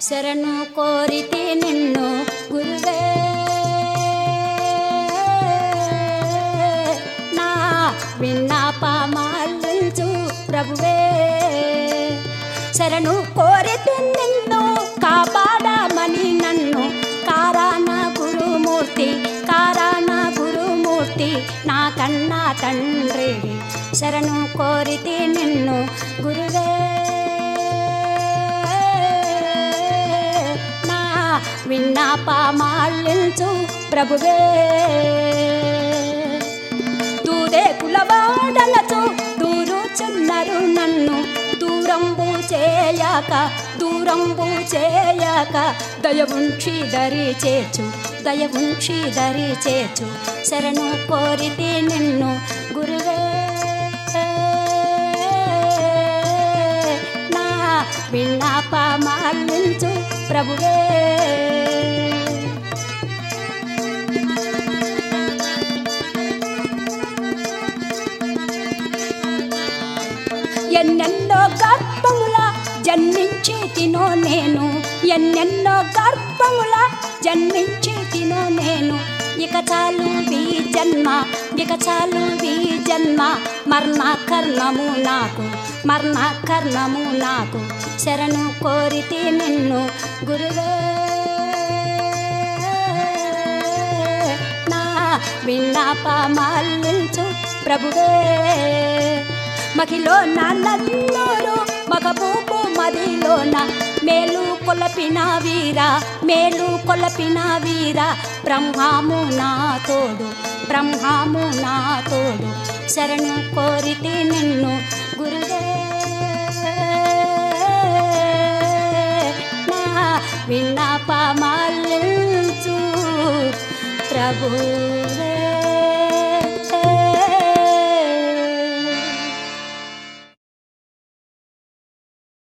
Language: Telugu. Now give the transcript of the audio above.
శరణు కోరితే నిన్ను గురువే నా విన్నాపమాలించు ప్రభువే శరణు కోరితే నిన్ను కాపాడమని నన్ను కారాన గురుమూర్తి కారాన గురుమూర్తి నా కన్నా తండ్రివి శరణు కోరితే నిన్ను గురువే నా విన్నాపమాలించు ప్రభువే దూదే కులవాడలతో దూరుచున్నారు నన్ను దూరంబు చేయక దూరంబు చేయక దయవుంచి దరి చేర్చు దయవుంచి దరి చేర్చు శరణు కోరితే నిన్ను గురువే నా విన్నాపమాలించు ప్రభువే ఎన్నెన్నో గర్భముల జన్మించి తినో నేను ఎన్నెన్నో గర్భముల జన్మించి తినో నేను ఇక చాలు వీ జన్మ ఇక చాలు వీ జన్మ మరణ కర్ణము నాకు మరణ కర్ణము నాకు శరణు కోరితే నిన్ను గురువే నా విన్నాపమాలించు ప్రభువే మహిలో నల్లూరు మగబూపు మదిలోన మేలు కొలపిన వీర మేలు కొలపిన వీర బ్రహ్మాము నా తోడు బ్రహ్మాము నా తోడు శరణు కోరితే నిన్ను గురువే నా విన్నపమాలించు ప్రభువే